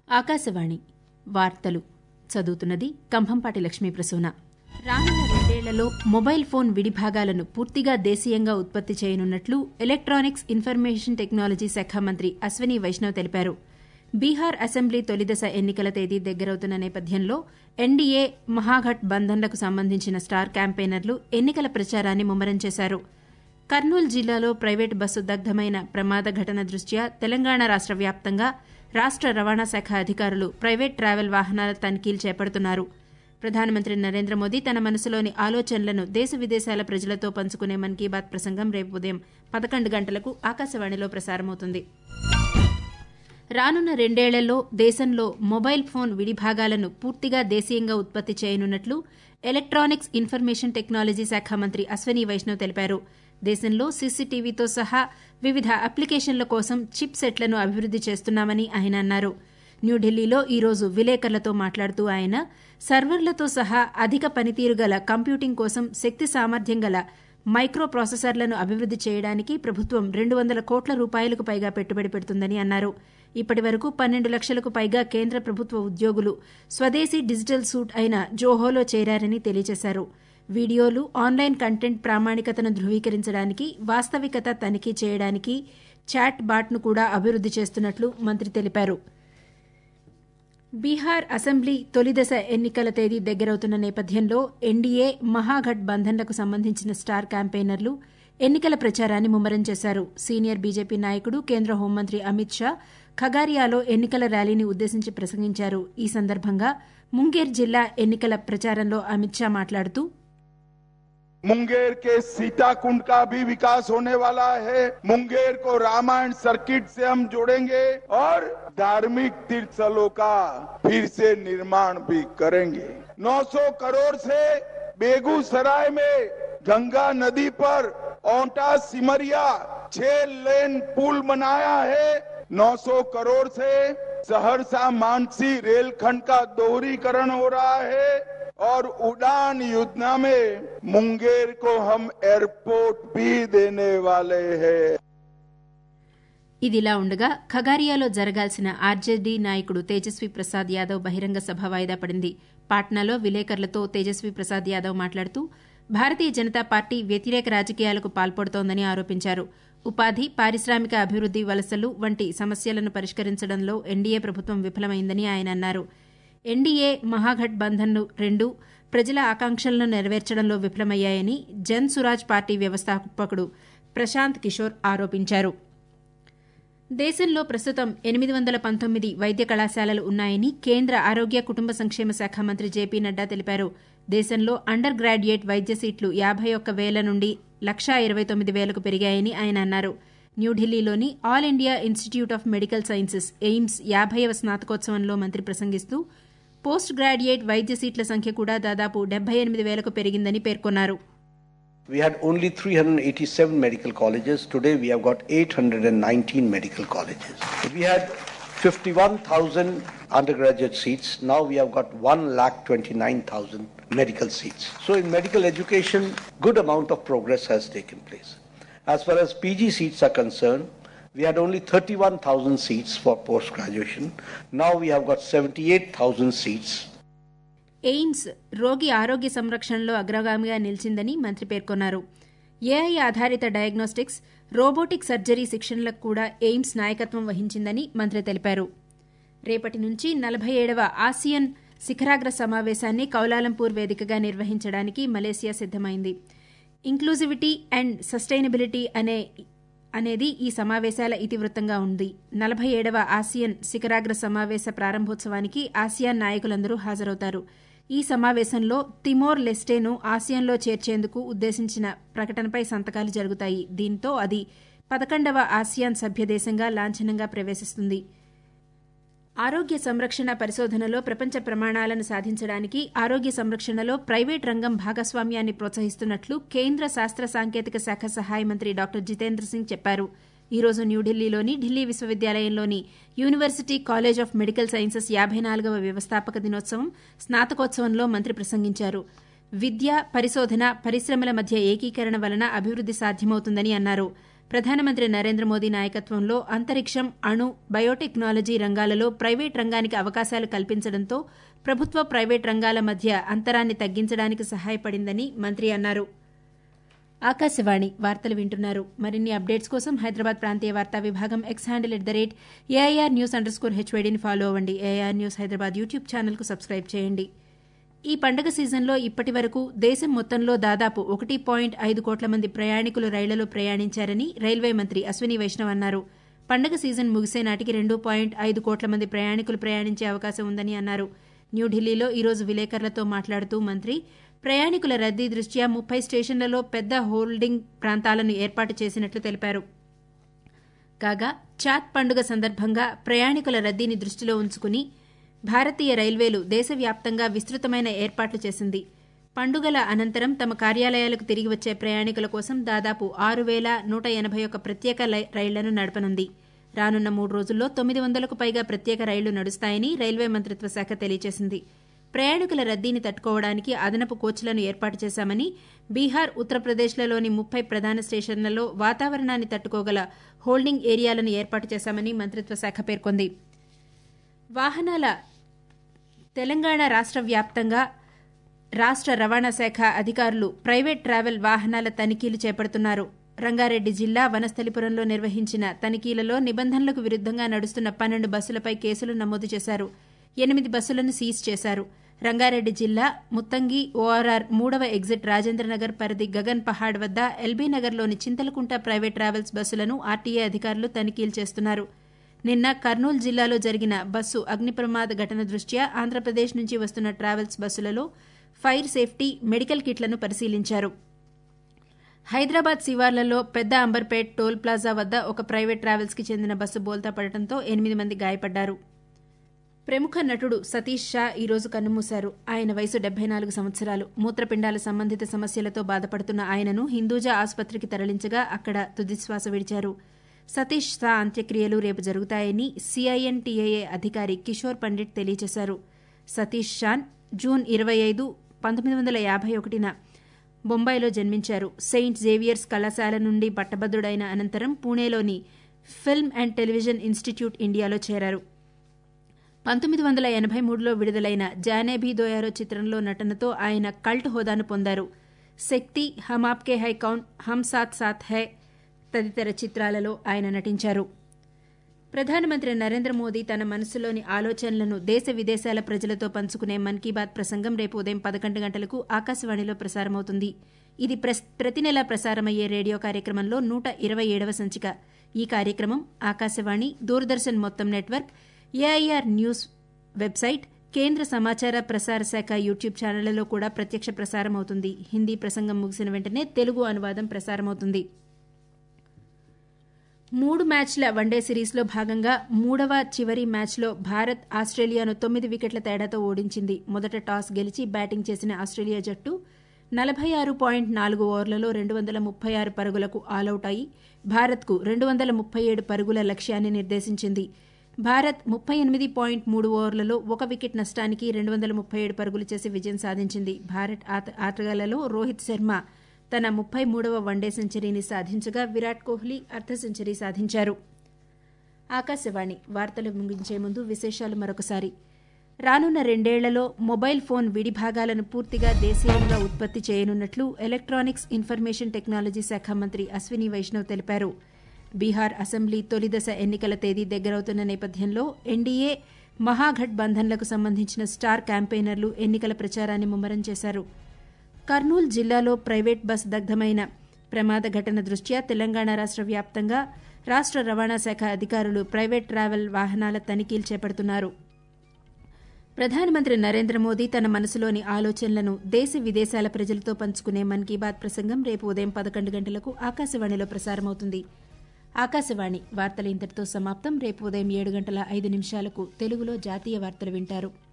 ఆకాశవాణి వార్తలు చదువుతున్నది కంభంపాటి లక్ష్మీ ప్రసూన రానున్న రెండేళ్లలో మొబైల్ ఫోన్ విడిభాగాలను పూర్తిగా దేశీయంగా ఉత్పత్తి చేయనున్నట్లు ఎలక్ట్రానిక్స్ ఇన్ఫర్మేషన్ టెక్నాలజీ శాఖ మంత్రి అశ్వనీ వైష్ణవ్ తెలిపారు బీహార్ అసెంబ్లీ తొలిదశ ఎన్నికల తేదీ దగ్గరవుతున్న నేపథ్యంలో ఎన్డీఏ మహాఘట్ బంధన్లకు సంబంధించిన స్టార్ క్యాంపెయినర్లు ఎన్నికల ప్రచారాన్ని ముమ్మరం చేశారు కర్నూలు జిల్లాలో ప్రైవేటు బస్సు దగ్ధమైన ప్రమాద ఘటన దృష్ట్యా తెలంగాణ రాష్ట వ్యాప్తంగా రాష్ట రవాణా శాఖ అధికారులు ప్రైవేట్ ట్రావెల్ వాహనాల తనిఖీలు చేపడుతున్నారు ప్రధానమంత్రి నరేంద్ర మోదీ తన మనసులోని ఆలోచనలను దేశ విదేశాల ప్రజలతో పంచుకునే మన్ కీ బాత్ ప్రసంగం రేపు ఉదయం పదకొండు గంటలకు ఆకాశవాణిలో ప్రసారమవుతుంది రానున్న రెండేళ్లలో దేశంలో మొబైల్ ఫోన్ విడిభాగాలను పూర్తిగా దేశీయంగా ఉత్పత్తి చేయనున్నట్లు ఎలక్ట్రానిక్స్ ఇన్ఫర్మేషన్ టెక్నాలజీ శాఖ మంత్రి అశ్వనీ వైష్ణవ్ తెలిపారు దేశంలో సీసీటీవీతో సహా వివిధ అప్లికేషన్ల కోసం చిప్ సెట్లను అభివృద్ది చేస్తున్నామని ఆయన అన్నారు న్యూఢిల్లీలో ఈ రోజు విలేకరులతో మాట్లాడుతూ ఆయన సర్వర్లతో సహా అధిక పనితీరు గల కంప్యూటింగ్ కోసం శక్తి సామర్థ్యం గల మైక్రో ప్రాసెసర్లను అభివృద్ది చేయడానికి ప్రభుత్వం రెండు వందల కోట్ల రూపాయలకు పైగా పెట్టుబడి పెడుతుందని అన్నారు ఇప్పటి వరకు పన్నెండు లక్షలకు పైగా కేంద్ర ప్రభుత్వ ఉద్యోగులు స్వదేశీ డిజిటల్ సూట్ అయిన జోహోలో చేరారని తెలియజేశారు వీడియోలు ఆన్లైన్ కంటెంట్ ప్రామాణికతను ధృవీకరించడానికి వాస్తవికత తనిఖీ చేయడానికి చాట్ బాట్ను కూడా అభివృద్ది చేస్తున్నట్లు మంత్రి తెలిపారు బీహార్ అసెంబ్లీ తొలిదశ ఎన్నికల తేదీ దగ్గరవుతున్న నేపథ్యంలో ఎన్డీఏ మహాఘట్ బంధన్లకు సంబంధించిన స్టార్ క్యాంపెయినర్లు ఎన్నికల ప్రచారాన్ని ముమ్మరం చేశారు సీనియర్ బీజేపీ నాయకుడు కేంద్ర హోంమంత్రి అమిత్ షా ఖగారియాలో ఎన్నికల ర్యాలీని ఉద్దేశించి ప్రసంగించారు ఈ సందర్భంగా ముంగేర్ జిల్లా ఎన్నికల ప్రచారంలో అమిత్ షా మాట్లాడుతూ मुंगेर के सीताकुंड का भी विकास होने वाला है मुंगेर को रामायण सर्किट से हम जोड़ेंगे और धार्मिक तीर्थ स्थलों का फिर से निर्माण भी करेंगे 900 करोड़ से बेगूसराय में गंगा नदी पर ओंटा सिमरिया छह लेन पुल बनाया है 900 करोड़ से सहरसा मानसी रेलखंड का दोहरीकरण हो रहा है और उड़ान योजना में मुंगेर को हम एयरपोर्ट भी देने वाले हैं ఇదిలా ఉండగా ఖగారియాలో జరగాల్సిన ఆర్జేడీ నాయకుడు తేజస్వి ప్రసాద్ యాదవ్ బహిరంగ సభ వాయిదా పడింది పాట్నాలో విలేకరులతో తేజస్వి ప్రసాద్ యాదవ్ మాట్లాడుతూ భారతీయ జనతా పార్టీ వ్యతిరేక రాజకీయాలకు పాల్పడుతోందని ఆరోపించారు ఉపాధి పారిశ్రామిక అభివృద్ది వలసలు వంటి సమస్యలను పరిష్కరించడంలో ఎన్డీఏ ప్రభుత్వం విఫలమైందని ఆయన అన్నారు ఎన్డీఏ మహాఘట్ బంధన్ రెండు ప్రజల ఆకాంక్షలను నెరవేర్చడంలో విఫలమయ్యాయని జన్ సురాజ్ పార్టీ వ్యవస్థాపకుడు ప్రశాంత్ కిషోర్ ఆరోపించారు దేశంలో ప్రస్తుతం ఎనిమిది వందల పంతొమ్మిది వైద్య కళాశాలలు ఉన్నాయని కేంద్ర ఆరోగ్య కుటుంబ సంక్షేమ శాఖ మంత్రి జేపీ నడ్డా తెలిపారు దేశంలో అండర్ గ్రాడ్యుయేట్ వైద్య సీట్లు యాభై ఒక్క వేల నుండి లక్షా ఇరవై తొమ్మిది వేలకు పెరిగాయని ఆయన అన్నారు న్యూఢిల్లీలోని All India Institute of medical Sciences AIIMS యాభైవ స్నాతకోత్సవంలో మంత్రి ప్రసంగిస్తూ పోస్ట్ గ్రాడ్యుయేట్ వైద్య సీట్ల సంఖ్య కూడా దాదాపు డెబ్బై ఎనిమిది వేలకు పెరిగిందని పేర్కొన్నారు We had only 387 medical colleges. Today we have got 819 medical colleges. We had 51,000 undergraduate seats. Now we have got 1,29,000 medical seats. So in medical education, good amount of progress has taken place. As far as PG seats are concerned, we had only 31,000 seats for post graduation. Now we have got 78,000 seats AIIMS రోగి ఆరోగ్య సంరక్షణలో అగ్రగామిగా నిలిచిందని మంత్రి పేర్కొన్నారు AI ఆధారిత diagnostics robotic surgery శిక్షణలకు కూడా AIIMS నాయకత్వం వహించిందని మంత్రి తెలిపారు రేపటి నుంచి నలభై ఏడవ ఆసియన్ శిఖరాగ్ర సమావేశాన్ని కౌలాలంపూర్ వేదికగా నిర్వహించడానికి మలేసియా సిద్దమైంది ఇంక్లూజివిటీ అండ్ సస్టైనబిలిటీ అనే అనేది ఈ సమావేశాల ఇతివృత్తంగా ఉంది నలభై ఏడవ ఆసియన్ శిఖరాగ్ర సమావేశ ప్రారంభోత్సవానికి ఆసియాన్ నాయకులందరూ హాజరవుతారు ఈ సమావేశంలో తిమోర్ లెస్టేను ఆసియాన్లో చేర్చేందుకు ఉద్దేశించిన ప్రకటనపై సంతకాలు జరుగుతాయి దీంతో అది పదకొండవ ఆసియాన్ సభ్యదేశంగా లాంఛనంగా ప్రవేశిస్తుంది ఆరోగ్య సంరక్షణ పరిశోధనలో ప్రపంచ ప్రమాణాలను సాధించడానికి ఆరోగ్య సంరక్షణలో ప్రైవేట్ రంగం భాగస్వామ్యాన్ని ప్రోత్సహిస్తున్నట్లు కేంద్ర శాస్త్ర సాంకేతిక శాఖ సహాయ మంత్రి డాక్టర్ జితేంద్ర సింగ్ చెప్పారు ఈ రోజు న్యూఢిల్లీలోని ఢిల్లీ విశ్వవిద్యాలయంలోని university college of medical sciences యాభై నాలుగవ వ్యవస్థాపక దినోత్సవం స్నాతకోత్సవంలో మంత్రి ప్రసంగించారు విద్య పరిశోధన పరిశ్రమల మధ్య ఏకీకరణ వలన అభివృద్ది సాధ్యమవుతుందని అన్నారు ప్రధానమంత్రి నరేంద్ర మోదీ నాయకత్వంలో అంతరిక్షం అణు బయోటెక్నాలజీ రంగాలలో ప్రైవేట్ రంగానికి అవకాశాలు కల్పించడంతో ప్రభుత్వ ప్రైవేట్ రంగాల మధ్య అంతరాన్ని తగ్గించడానికి సహాయపడిందని మంత్రి అన్నారు ఆకాశవాణి వార్తలు వింటున్నారు మరిన్ని అప్డేట్స్ కోసం హైదరాబాద్ ప్రాంతీయ వార్తా విభాగం X handle at the rate AIR news under score హెచ్వైడీని ఫాలో అవ్వండి ఏఐఆర్ న్యూస్ హైదరాబాద్ యూట్యూబ్ ఛానల్కు సబ్స్క్రైబ్ చేయండి ఈ పండగ సీజన్లో ఇప్పటి వరకు దేశం మొత్తంలో దాదాపు ఒకటి పాయింట్ ఐదు కోట్ల మంది ప్రయాణికులు రైళ్లలో ప్రయాణించారని రైల్వే మంత్రి అశ్విని వైష్ణవ్ అన్నారు పండగ సీజన్ ముగిసే నాటికి రెండు పాయింట్ ఐదు కోట్ల మంది ప్రయాణికులు ప్రయాణించే అవకాశం ఉందని అన్నారు న్యూఢిల్లీలో ఈరోజు విలేకరులతో మాట్లాడుతూ మంత్రి ప్రయాణికుల రద్దీ దృష్ట్యా ముప్పై స్టేషన్లలో పెద్ద హోల్డింగ్ ప్రాంతాలను ఏర్పాటు చేసినట్లు తెలిపారు కాగా చాత్ పండుగ సందర్భంగా ప్రయాణికుల రద్దీని దృష్టిలో ఉంచుకుని భారతీయ రైల్వేలు దేశవ్యాప్తంగా విస్తృతమైన ఏర్పాట్లు చేసింది పండుగల అనంతరం తమ కార్యాలయాలకు తిరిగి వచ్చే ప్రయాణికుల కోసం దాదాపు ఆరు వేల నూట ఎనభై ఒక్క ప్రత్యేక రైళ్లను నడపనుంది రానున్న మూడు రోజుల్లో తొమ్మిది వందలకు పైగా ప్రత్యేక రైళ్లు నడుస్తాయని రైల్వే మంత్రిత్వ శాఖ తెలియజేసింది ప్రయాణికుల రద్దీని తట్టుకోవడానికి అదనపు కోచ్లను ఏర్పాటు చేశామని బీహార్ ఉత్తరప్రదేశ్లలోని ముప్పై ప్రధాన స్టేషన్లలో వాతావరణాన్ని తట్టుకోగల హోల్డింగ్ ఏరియాలను ఏర్పాటు చేశామని మంత్రిత్వ శాఖ పేర్కొంది వాహనాల తెలంగాణ రాష్ట్ర వ్యాప్తంగా రాష్ట్ర రవాణా శాఖ అధికారులు ప్రైవేట్ ట్రావెల్ వాహనాల తనిఖీలు చేపడుతున్నారు రంగారెడ్డి జిల్లా వనస్థలిపురంలో నిర్వహించిన తనిఖీలలో నిబంధనలకు విరుద్దంగా నడుస్తున్న పన్నెండు బస్సులపై కేసులు నమోదు చేశారు ఎనిమిది బస్సులను సీజ్ చేశారు రంగారెడ్డి జిల్లా ముత్తంగి ఓఆర్ఆర్ మూడవ ఎగ్జిట్ రాజేంద్రనగర్ పరిధి గగన్ పహాడ్ వద్ద ఎల్బీ నగర్లోని చింతలకుంట ప్రైవేట్ ట్రావెల్స్ బస్సులను ఆర్టీఏ అధికారులు తనిఖీలు చేస్తున్నారు నిన్న కర్నూలు జిల్లాలో జరిగిన బస్సు అగ్ని ప్రమాద ఘటన దృష్ట్యా ఆంధ్రప్రదేశ్ నుంచి వస్తున్న ట్రావెల్స్ బస్సులలో ఫైర్ సేఫ్టీ మెడికల్ కిట్లను పరిశీలించారు హైదరాబాద్ శివార్లలో పెద్ద అంబర్పేట్ టోల్ ప్లాజా వద్ద ఒక ప్రైవేట్ ట్రావెల్స్కి చెందిన బస్సు బోల్తా పడటంతో ఎనిమిది మంది గాయపడ్డారు ప్రముఖ నటుడు సతీష్ షా ఈరోజు కన్నుమూశారు ఆయన వయసు డెబ్బై నాలుగు సంవత్సరాలు మూత్రపిండాల సంబంధిత సమస్యలతో బాధపడుతున్న ఆయనను హిందూజా ఆసుపత్రికి తరలించగా అక్కడ తుదిశ్వాస విడిచారు సతీష్ షా అంత్యక్రియలు రేపు జరుగుతాయని సీఐఎన్టీఏఏ అధికారి కిషోర్ పండిట్ తెలియజేశారు సతీష్ షాన్ జూన్ ఇరవై ఐదు పంతొమ్మిది వందల యాభై ఒకటిన బొంబాయిలో జన్మించారు సెయింట్ జేవియర్స్ కళాశాల నుండి పట్టభద్రుడైన అనంతరం పూణేలోని ఫిల్మ్ అండ్ టెలివిజన్ ఇన్స్టిట్యూట్ ఇండియాలో చేరారు పంతొమ్మిది వందల ఎనభై మూడులో విడుదలైన జానే భీ దోయారో చిత్రంలో నటనతో ఆయన కల్ట్ హోదాను పొందారు శక్తి హమ్ ఆప్కే హై కౌన్ హమ్ సాత్ సాత్ హై తదితర చిత్రాలలో ఆయన నటించారు ప్రధానమంత్రి నరేంద్ర మోదీ తన మనసులోని ఆలోచనలను దేశ విదేశాల ప్రజలతో పంచుకునే మన్ కీ బాత్ ప్రసంగం రేపు ఉదయం పదకొండు గంటలకు ఆకాశవాణిలో ప్రసారమవుతుంది ఇది ప్రతి నెలా ప్రసారమయ్యే రేడియో కార్యక్రమంలో నూట ఇరవై ఏడవ సంచిక ఈ కార్యక్రమం ఆకాశవాణి దూరదర్శన్ మొత్తం నెట్వర్క్ ఏఐఆర్ న్యూస్ వెబ్సైట్ కేంద్ర సమాచార ప్రసార శాఖ యూట్యూబ్ ఛానళ్లలో కూడా ప్రత్యక్ష ప్రసారం అవుతుంది హిందీ ప్రసంగం ముగిసిన వెంటనే తెలుగు అనువాదం ప్రసారమవుతుంది మూడు మ్యాచ్ల వన్డే సిరీస్లో భాగంగా మూడవ చివరి మ్యాచ్లో భారత్ ఆస్ట్రేలియాను తొమ్మిది వికెట్ల తేడాతో ఓడించింది మొదట టాస్ గెలిచి బ్యాటింగ్ చేసిన ఆస్ట్రేలియా జట్టు నలభై ఆరు పాయింట్ నాలుగు ఓవర్లలో రెండు వందల ముప్పై ఆరు పరుగులకు ఆలౌట్ అయి భారత్కు రెండు వందల ముప్పై ఏడు పరుగుల లక్ష్యాన్ని నిర్దేశించింది భారత్ ముప్పై ఎనిమిది పాయింట్ మూడు ఓవర్లలో ఒక వికెట్ నష్టానికి రెండు వందల ముప్పై ఏడు పరుగులు చేసి విజయం సాధించింది భారత్ ఆటగాళ్లలో రోహిత్ శర్మ తన ముప్పై మూడవ వన్డే సెంచరీని సాధించగా విరాట్ కోహ్లీ అర్ధ సెంచరీ సాధించారు ఆకాశవాణి వార్తలు ముగించే ముందు విశేషాలు మరొకసారి రానున్న రెండేళ్లలో మొబైల్ ఫోన్ విడిభాగాలను పూర్తిగా దేశీయంగా ఉత్పత్తి చేయనున్నట్లు ఎలక్ట్రానిక్స్ ఇన్ఫర్మేషన్ టెక్నాలజీ శాఖ మంత్రి అశ్విని వైష్ణవ్ తెలిపారు బీహార్ అసెంబ్లీ తొలిదశ ఎన్నికల తేదీ దగ్గరవుతున్న నేపథ్యంలో ఎన్డీఏ మహాఘట్ బంధన్లకు సంబంధించిన స్టార్ క్యాంపెయినర్లు ఎన్నికల ప్రచారాన్ని ముమ్మరం చేశారు కర్నూలు జిల్లాలో ప్రైవేట్ బస్ దగ్ధమైన ప్రమాద ఘటన దృష్ట్యా తెలంగాణ రాష్ట్ర వ్యాప్తంగా రాష్ట్ర రవాణా శాఖ అధికారులు ప్రైవేట్ ట్రావెల్ వాహనాల తనిఖీలు చేపడుతున్నారు ప్రధానమంత్రి నరేంద్ర మోదీ తన మనసులోని ఆలోచనలను దేశ విదేశాల ప్రజలతో పంచుకునే మన్ కీ బాత్ ప్రసంగం రేపు ఉదయం పదకొండు గంటలకు ఆకాశవాణిలో ప్రసారమవుతుంది ఆకాశవాణి వార్తలు ఇంతటితో సమాప్తం రేపు ఉదయం ఏడు గంటల ఐదు నిమిషాలకు తెలుగులో జాతీయ వార్తలు వింటారు